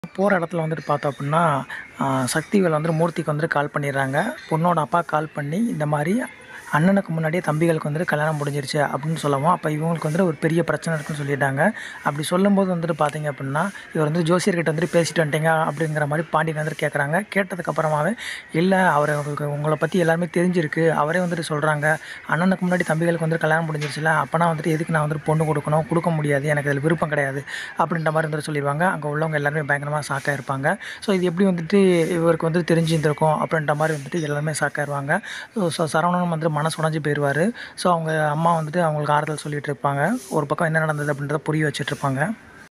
போகிற இடத்துல வந்துட்டு பார்த்தோம் அப்படின்னா சக்திவேல் வந்துட்டு மூர்த்திக்கு வந்துட்டு கால் பண்ணிடுறாங்க பொண்ணோட அப்பா கால் பண்ணி இந்த மாதிரி அண்ணனுக்கு முன்னாடியே தம்பிகளுக்கு வந்துட்டு கல்யாணம் முடிஞ்சிருச்சு அப்படின்னு சொல்லவும் அப்போ இவங்களுக்கு வந்துட்டு ஒரு பெரிய பிரச்சனை இருக்குன்னு சொல்லிட்டாங்க அப்படி சொல்லும்போது வந்துட்டு பார்த்தீங்க அப்படின்னா இவர் வந்து ஜோசியர்கிட்ட வந்துட்டு பேசிட்டு வந்துட்டீங்க அப்படிங்கிற மாதிரி பாண்டியன் வந்துட்டு கேட்குறாங்க கேட்டதுக்கப்புறமாவே இல்லை அவர் உங்களுக்கு உங்களை பற்றி எல்லாருமே தெரிஞ்சிருக்கு அவரே வந்துட்டு சொல்கிறாங்க அண்ணனுக்கு முன்னாடி தம்பிகளுக்கு வந்துட்டு கல்யாணம் முடிஞ்சிருச்சுல அப்போனா வந்துட்டு எதுக்கு நான் வந்துட்டு பொண்ணு கொடுக்கணும் கொடுக்க முடியாது எனக்கு அதில் விருப்பம் கிடையாது அப்படின்ற மாதிரி வந்துட்டு சொல்லிடுவாங்க அங்கே உள்ளவங்க எல்லாருமே பயங்கரமாக ஷாக்காக இருப்பாங்க ஸோ இது எப்படி வந்துட்டு இவருக்கு வந்து தெரிஞ்சிருந்திருக்கும் அப்படின்ற மாதிரி வந்துட்டு எல்லாருமே ஷாக்காயிருவாங்க ஸோ ஸோ சரவணன் வந்துட்டு மனசு உடஞ்சி போயிடுவார் ஸோ அவங்க அம்மா வந்துட்டு அவங்களுக்கு ஆறுதல் சொல்லிட்டு இருப்பாங்க ஒரு பக்கம் என்ன நடந்தது அப்படின்றத புரிய வச்சுட்டு இருப்பாங்க